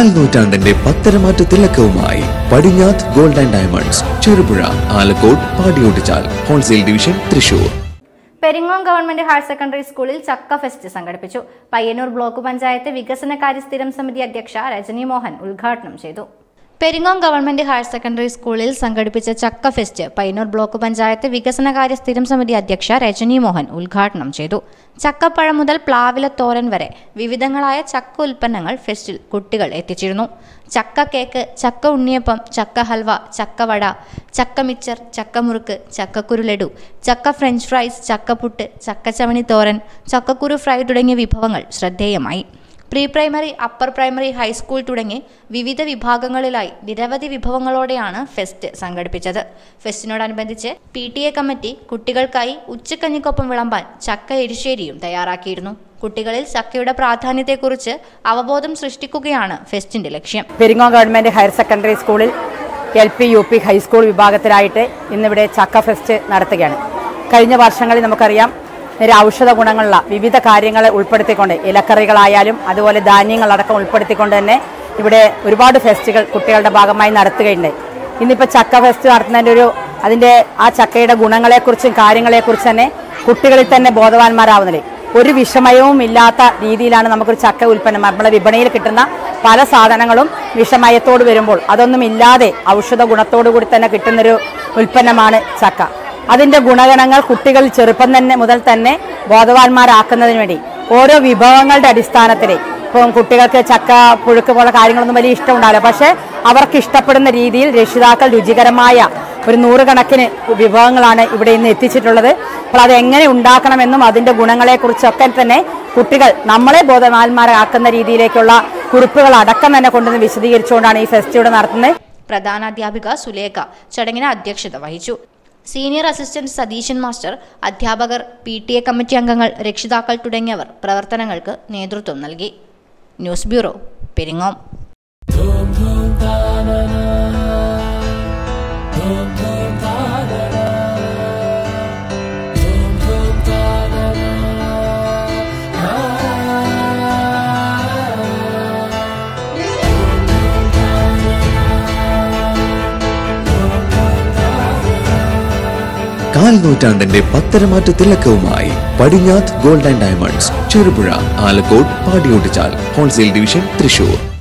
കാൽ നൂറ്റാണ്ടിന്റെ പത്തരമാറ്റ തിളക്കവുമായി Padinjath gold and diamonds Cherupuzha Alakode Padiyottuchal wholesale division Thrissur Peringome government higher secondary സ്കൂളിൽ ചക്ക ഫെസ്റ്റ് സംഘടിപ്പിച്ചു പയ്യന്നൂർ ബ്ലോക്ക് പഞ്ചായത്ത് വികസനകാര്യ സ്ഥിരം സമിതി അധ്യക്ഷ രജനി മോഹൻ ഉദ്ഘാടനം ചെയ്തു പെരിങ്ങോം ഗവൺമെന്റ് ഹയർ സെക്കൻഡറി സ്കൂളിൽ സംഘടിപ്പിച്ച ചക്ക ഫെസ്റ്റ് പയ്യന്നൂർ ബ്ലോക്ക് പഞ്ചായത്ത് വികസനകാര്യ സ്ഥിരം സമിതി അധ്യക്ഷ രജനി മോഹൻ ഉദ്ഘാടനം ചെയ്തു ചക്കപ്പഴം മുതൽ പ്ലാവില തോരൻ വരെ വിവിധങ്ങളായ ചക്ക ഉൽപ്പന്നങ്ങൾ ഫെസ്റ്റിൽ കുട്ടികൾ എത്തിച്ചിരുന്നു ചക്ക കേക്ക് ചക്ക ഉണ്ണിയപ്പം ചക്ക ഹൽവ ചക്കവട ചക്ക മിച്ചർ ചക്കമുറുക്ക് ചക്കക്കുരു ലഡു ചക്ക ഫ്രഞ്ച് ഫ്രൈസ് ചക്കപ്പുട്ട് ചക്കച്ചവണി തോരൻ ചക്കക്കുരു ഫ്രൈ തുടങ്ങിയ വിഭവങ്ങൾ ശ്രദ്ധേയമായി pre primary upper primary high school തുടങ്ങി വിവിധ വിഭാഗങ്ങളിലായി നിരവധി വിഭവങ്ങളോടെയാണ് ഫെസ്റ്റ് സംഘടിപ്പിച്ചത് ഫെസ്റ്റിനോടനുബന്ധിച്ച് പി ടി എ കമ്മിറ്റി കുട്ടികൾക്കായി ഉച്ചക്കഞ്ഞിക്കൊപ്പം വിളമ്പാൻ ചക്ക എരിശ്ശേരിയും തയ്യാറാക്കിയിരുന്നു കുട്ടികളിൽ ചക്കയുടെ പ്രാധാന്യത്തെക്കുറിച്ച് അവബോധം സൃഷ്ടിക്കുകയാണ് ഫെസ്റ്റിന്റെ ലക്ഷ്യം പെരിങ്ങോം ഗവൺമെന്റ് ഹയർ സെക്കൻഡറി സ്കൂളിൽ L P U P high school വിഭാഗത്തിലായിട്ട് ഇന്നിവിടെ ചക്ക ഫെസ്റ്റ് നടത്തുകയാണ് കഴിഞ്ഞ വർഷങ്ങളിൽ നമുക്കറിയാം ഒരു ഔഷധ ഗുണങ്ങളുള്ള വിവിധ കാര്യങ്ങളെ ഉൾപ്പെടുത്തിക്കൊണ്ട് ഇലക്കറികളായാലും അതുപോലെ ധാന്യങ്ങളടക്കം ഉൾപ്പെടുത്തിക്കൊണ്ട് തന്നെ ഇവിടെ ഒരുപാട് ഫെസ്റ്റുകൾ കുട്ടികളുടെ ഭാഗമായി നടത്തുകയുണ്ടായി ഇന്നിപ്പോൾ ചക്ക ഫെസ്റ്റ് നടത്തുന്നതിൻ്റെ ഒരു അതിൻ്റെ ആ ചക്കയുടെ ഗുണങ്ങളെക്കുറിച്ചും കാര്യങ്ങളെക്കുറിച്ച് തന്നെ കുട്ടികളിൽ തന്നെ ബോധവാന്മാരാവുന്നില്ലേ ഒരു വിഷമയവും ഇല്ലാത്ത രീതിയിലാണ് നമുക്കൊരു ചക്ക ഉൽപ്പന്നം നമ്മളെ വിപണിയിൽ കിട്ടുന്ന പല സാധനങ്ങളും വിഷമയത്തോട് വരുമ്പോൾ അതൊന്നും ഇല്ലാതെ ഔഷധ ഗുണത്തോടു കൂടി തന്നെ കിട്ടുന്നൊരു ഉൽപ്പന്നമാണ് ചക്ക അതിന്റെ ഗുണഗണങ്ങൾ കുട്ടികൾ ചെറുപ്പം തന്നെ മുതൽ തന്നെ ബോധവാന്മാരാക്കുന്നതിന് വേണ്ടി ഓരോ വിഭവങ്ങളുടെ അടിസ്ഥാനത്തിൽ ഇപ്പം കുട്ടികൾക്ക് ചക്ക പുഴുക്ക് പോലെ കാര്യങ്ങളൊന്നും വലിയ ഇഷ്ടമുണ്ടാവില്ല പക്ഷേ അവർക്ക് ഇഷ്ടപ്പെടുന്ന രീതിയിൽ രക്ഷിതാക്കൾ രുചികരമായ ഒരു നൂറുകണക്കിന് വിഭവങ്ങളാണ് ഇവിടെ ഇന്ന് എത്തിച്ചിട്ടുള്ളത് അപ്പോൾ അത് എങ്ങനെ ഉണ്ടാക്കണമെന്നും അതിന്റെ ഗുണങ്ങളെക്കുറിച്ചൊക്കെ തന്നെ കുട്ടികൾ നമ്മളെ ബോധവാന്മാരാക്കുന്ന രീതിയിലേക്കുള്ള കുറിപ്പുകൾ അടക്കം തന്നെ കൊണ്ടുവന്ന് വിശദീകരിച്ചുകൊണ്ടാണ് ഈ ഫെസ്റ്റ് ഇവിടെ നടത്തുന്നത് പ്രധാനാധ്യാപിക സുലേഖ ചടങ്ങിന് അധ്യക്ഷത വഹിച്ചു സീനിയർ അസിസ്റ്റന്റ് സതീശൻ മാസ്റ്റർ അധ്യാപകർ പി ടി എ കമ്മിറ്റി അംഗങ്ങൾ രക്ഷിതാക്കൾ തുടങ്ങിയവർ പ്രവർത്തനങ്ങൾക്ക് നേതൃത്വം നൽകി ന്യൂസ് ബ്യൂറോ പെരിങ്ങോം കാൽ നൂറ്റാണ്ടിന്റെ പത്തരമാറ്റ തിളക്കവുമായി Padinjath gold and diamonds Cherupuzha Alakode Padiyottuchal wholesale division Thrissur